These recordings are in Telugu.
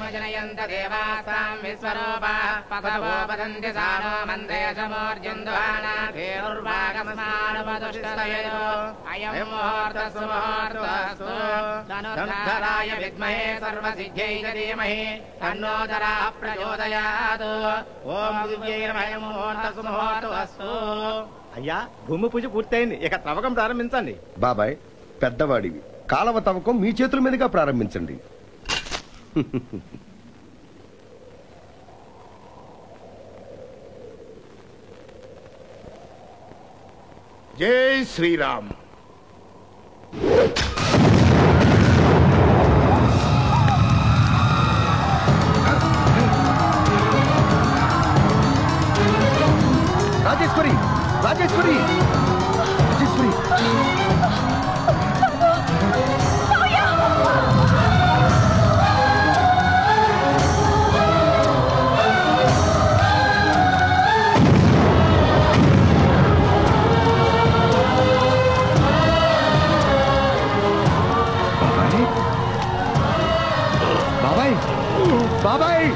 जनयन्त देवासां विश्वरूपाः पतवो वदन्ति सानो मन्देशमोर्जुन्दुहानाधेनुर्वागमस्मानुपदुष्टदयो अयं मुहूर्तः सुमुहूर्तस्तु धनुर्धराय विद्महे सर्वसिद्ध्यै च धीमहि तन्नोदराः प्रचोदयात् ॐ दिव्यै नमः मुहूर्तः सुमुहूर्तस्तु అయ్యా భూమి పూజ పూర్తయింది ఇక త్రవ్వకం ప్రారంభించండి బాబాయ్ పెద్దవాడివి కాలవ తవ్వకం మీ చేతుల మీదుగా ప్రారంభించండి జై శ్రీరామ్ రాజేశ్వరి రాజేశ్వరి రాజేశ్వరి బాబాయ్ బాబాయ్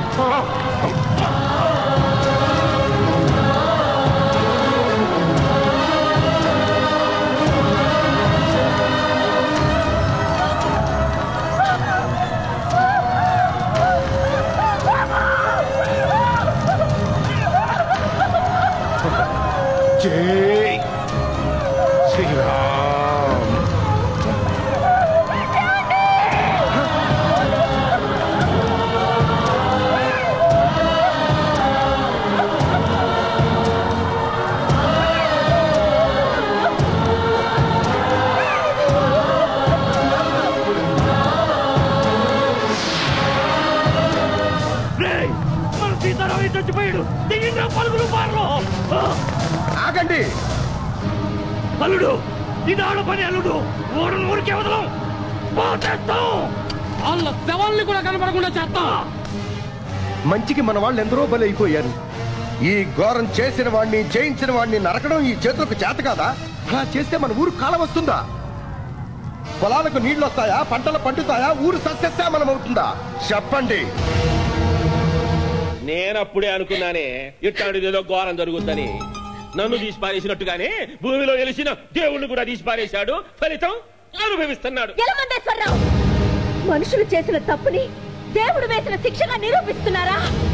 జై శ్రీరామ్ మన సీతారామయ్య చచ్చిపోయాడు దిగిందా పలుకులు పారలో ఆగండి అల్లుడు ఇది ఆడ పని అల్లుడు ఊరను ఊరికే వదలం పోతేస్తాం వాళ్ళ శవాల్ని కూడా కనపడకుండా చేస్తాం మంచికి మన వాళ్ళు ఎందరో బలైపోయారు ఈ ఘోరం చేసిన వాడిని జయించిన వాడిని నరకడం ఈ చేతులకు చేత కాదా అలా చేస్తే మన ఊరు కాలం వస్తుందా పొలాలకు నీళ్లు వస్తాయా పంటలు పండుతాయా ఊరు సస్యశ్యామలం అవుతుందా చెప్పండి నేనప్పుడే అనుకున్నానే ఇట్లాంటిది ఏదో ఘోరం జరుగుద్దని నన్ను తీసి పారేసినట్టుగానే భూమిలో వెలిసిన దేవుణ్ణి కూడా తీసి పారేశాడు ఫలితం అనుభవిస్తున్నాడు యలమందేశ్వరరావు మనుషులు చేసిన తప్పుని దేవుడు వేసిన శిక్షగా నిరూపిస్తున్నారా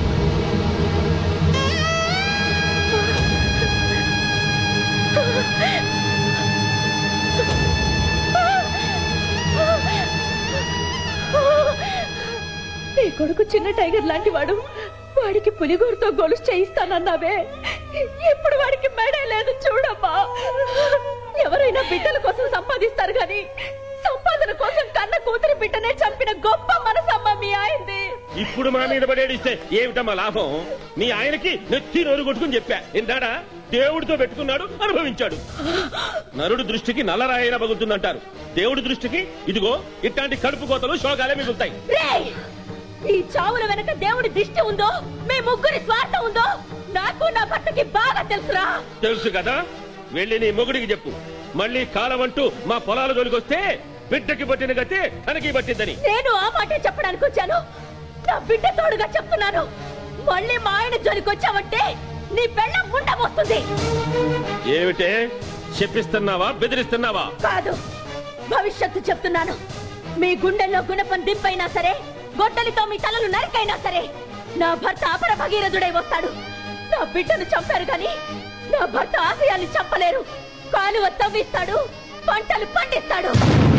నీ కొడుకు చిన్న టైగర్ లాంటి వాడు వాడికి పులిగూరుతో గొలుసు చేయిస్తానన్నావే ఇప్పుడు వాడికి మెడే లేదు చూడమ్మా ఎవరైనా బిడ్డల కోసం సంపాదిస్తారు గాని సంపాదన కోసం కన్న కూతురి బిడ్డనే చంపిన గొప్ప మనసమ్మ మీ ఆయనది ఇప్పుడు మా మీద పడేడిస్తే ఏమిటమ్మా లాభం మీ ఆయనకి నెత్తి నోరు కొట్టుకుని చెప్పా ఇందాడా దేవుడితో పెట్టుకున్నాడు అనుభవించాడు నరుడు దృష్టికి నల్లరాయినా పగులుతుందంటారు దేవుడి దృష్టికి ఇదిగో ఇట్లాంటి కడుపు కోతలు శోకాలే మిగులుతాయి రేయ్! ఈ చావుల వెనక దేవుడి దిష్టి ఉందో మీ ముగ్గురి స్వార్థం ఉందో నాకు నా భర్తకి బాగా తెలుసురా తెలుసు కదా వెళ్ళి నీ మొగుడికి చెప్పు మళ్ళీ కాలం అంటూ మా పొలాల జోలికొస్తే బిడ్డకి పట్టిన గతే తనకి పట్టిందని నేను ఆ మాటే చెప్పడానికి వచ్చాను నా బిడ్డ తోడుగా చెప్తున్నాను మళ్ళీ మా ఆయన జోలికి వచ్చావంటే నీ పెళ్ళం ఉండబోస్తుంది ఏమిటే చెప్పిస్తున్నావా బెదిరిస్తున్నావా కాదు భవిష్యత్తు చెప్తున్నాను మీ గుండెల్లో గుణపం దింపైనా సరే గొడ్డలితో మీ తలలు నరికైనా సరే నా భర్త అపర భగీరథుడై వస్తాడు నా బిడ్డను చంపారు గాని నా భర్త ఆశయాన్ని చంపలేరు కాలువ తవ్విస్తాడు పంటలు పండిస్తాడు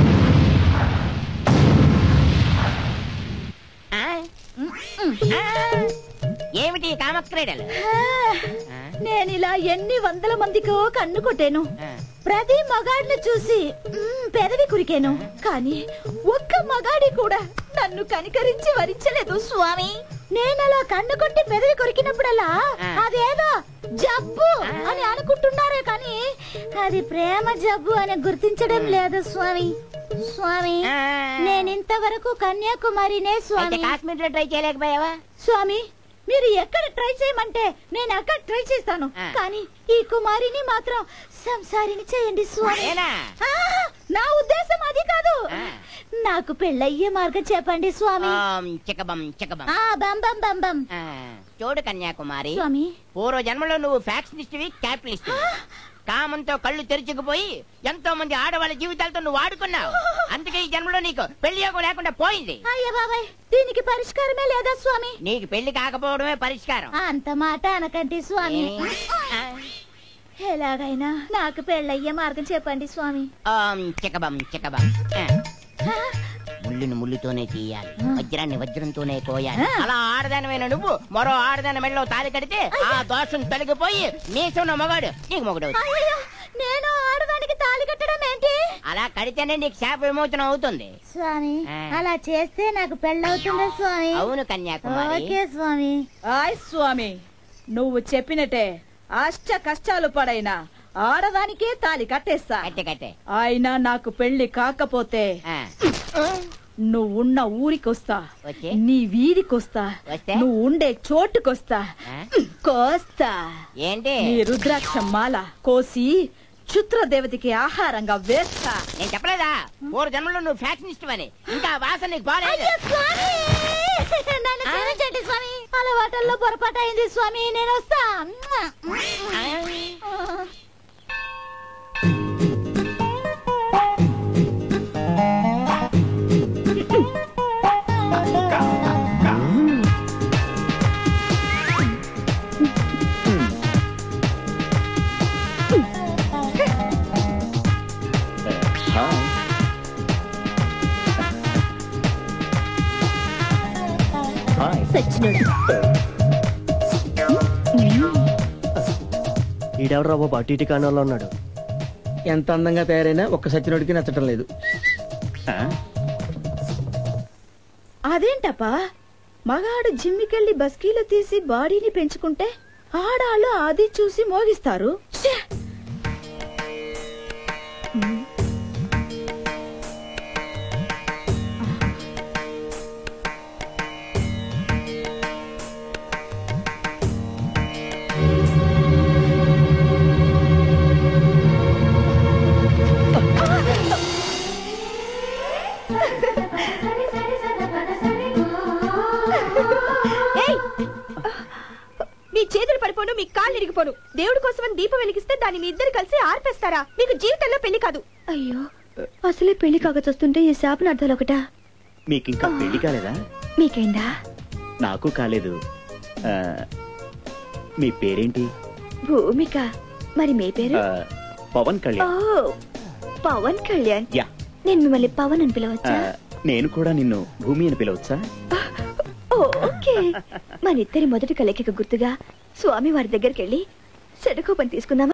ఏమిటి ఈ కామక్రీడలు నేను ఇలా ఎన్ని వందల మందికో కన్ను కొట్టాను ప్రతి మగాడిని చూసి మ్మ్, పెదవి కురికాను కానీ ఒక్క మగాడి కూడా నన్ను కనికరించి వరించలేదు స్వామి నేను అలా కన్ను కొట్టి పెదవి కొరికినప్పుడల్లా అదేదో జబ్బు అని అనుకుంటున్నారే కానీ అది ప్రేమ జబ్బు అని గుర్తించడం లేదు స్వామి స్వామి నేను ఇంతవరకు కన్యాకుమారినే అయితే స్వామి కాశ్మీర్ లో ట్రై చేయలేకపోయావా స్వామి మీరు ఎక్కడ ట్రై చేయమంటే నేను అక్కడ ట్రై చేస్తాను ఆ. కానీ ఈ కుమారిని మాత్రం సంసారిని చేయండి స్వామి నేనా ఆ, నా ఉద్దేశం అది కాదు ఆ. నాకు పెళ్ళయ్యే మార్గం చెప్పండి స్వామి ఓం చికబం చికబం ఆ బం బం బం బం ఆ, చూడు కన్యాకుమారి స్వామి పూర్వ జన్మలో నువ్వు ఫ్యాక్షనిస్ట్వి క్యాపిటలిస్ట్ కామంతో కళ్ళు తెరుచుకుపోయి ఎంతో మంది ఆడవాళ్ళ జీవితాలతో నువ్వు ఆడుకున్నావు అందుకే ఈ జన్మలో నీకు పెళ్లి యోగం లేకుండా పోయింది అయ్య బాబాయ్ దీనికి పరిష్కారమే లేదా స్వామి నీకు పెళ్లి కాకపోవడమే పరిష్కారం అంత మాట అనకండి స్వామి ఏ? ఆ, ఎలాగైనా నాకు పెళ్ళయ్యే మార్గం చెప్పండి స్వామి ఓం చికబం చికబం ఆ, ఆ, ముళ్ళుని ముళ్ళుతోనే తీయాలి వజ్రాన్ని వజ్రంతోనే కోయాలి ఆ. అలా ఆడదానమైన నువ్వు మరో ఆడదాని మెడలో తాలి కడితే ఆ దోషం తొలగిపోయి నీసున్న మగాడు నీకు మొగుడు అయ్యయ్యో, నేను ఆడదానికి తాళి కట్టడం ఏంటి అలా కడితేనే నీకు శాప విమోచనం అవుతుంది స్వామి ఆ. అలా చేస్తే నాకు పెళ్ళవుతుందా స్వామి అవును కన్యాకుమారి ఓకే స్వామి ఆయ్ స్వామి నువ్వు చెప్పినట్టే అష్ట కష్టాలు పడైనా ఆడదానికే తాలి కట్టేస్తా కట్టే కట్టే అయినా నాకు పెళ్లి కాకపోతే ఆ, నువ్వున్న ఊరికొస్తా వచ్చే? నీ వీధికొస్తా వస్తే? నువ్వు ఉండే చోటుకొస్తా ఆ? కోస్తా ఏంటి నీ రుద్రాక్ష మాల కోసి క్షుద్రదేవతకి ఆహారంగా వేస్తా నేను చెప్పలేదా పూర్వ జన్మలో నువ్వు ఫ్యాక్షనిస్ట్ అని ఇంకా ఆ వాసన నీకు బాలేదు అయ్యో, స్వామి నన్ను క్షమించండి స్వామి అలవాటల్లో పొరపాటు అయింది స్వామి నేను వస్తా సచ్చినోడా ఈడెవడరా బాబు అటు ఇటు కాణంలో ఉన్నాడు ఎంత అందంగా తయారైనా ఒక్క సచ్చినోడికి నచ్చటం లేదు అదేంటప్పా మగాడు జిమ్మికెళ్ళి బస్కీలో తీసి బాడీని పెంచుకుంటే ఆడాళ్ళు అది చూసి మోగిస్తారు ఛే! మీ చేతులు పడిపోను మీ కాళ్ళు ఇరిగిపోను దేవుడి కోసమని దీపం వెలిగిస్తే దాన్ని మీ ఇద్దరు కలిసి ఆర్పేస్తారా మీకు జీవితంలో పెళ్లి కాదు అయ్యో అసలే పెళ్లి కాకచొస్తుంటే ఈ శాపన అర్థాలు ఒకటా మీకు ఇంకా పెళ్లి కాలేదా మీకేందా నాకు కాలేదు ఆ, మీ పేరేంటి భూమిక మరి మీ పేరు ఆ, పవన్ ఓ కళ్యాణ్ పవన్ కళ్యాణ్ యా నేను మిమ్మల్ని పవన్ అని ఆ, పిలవచ్చా నేను కూడా నిన్ను భూమి అని పిలవచ్చా ఓకే మన ఇద్దరి మొదటి కలయికకు గుర్తుగా స్వామి వారి దగ్గరికి వెళ్ళి చెడుకోపని తీసుకుందామా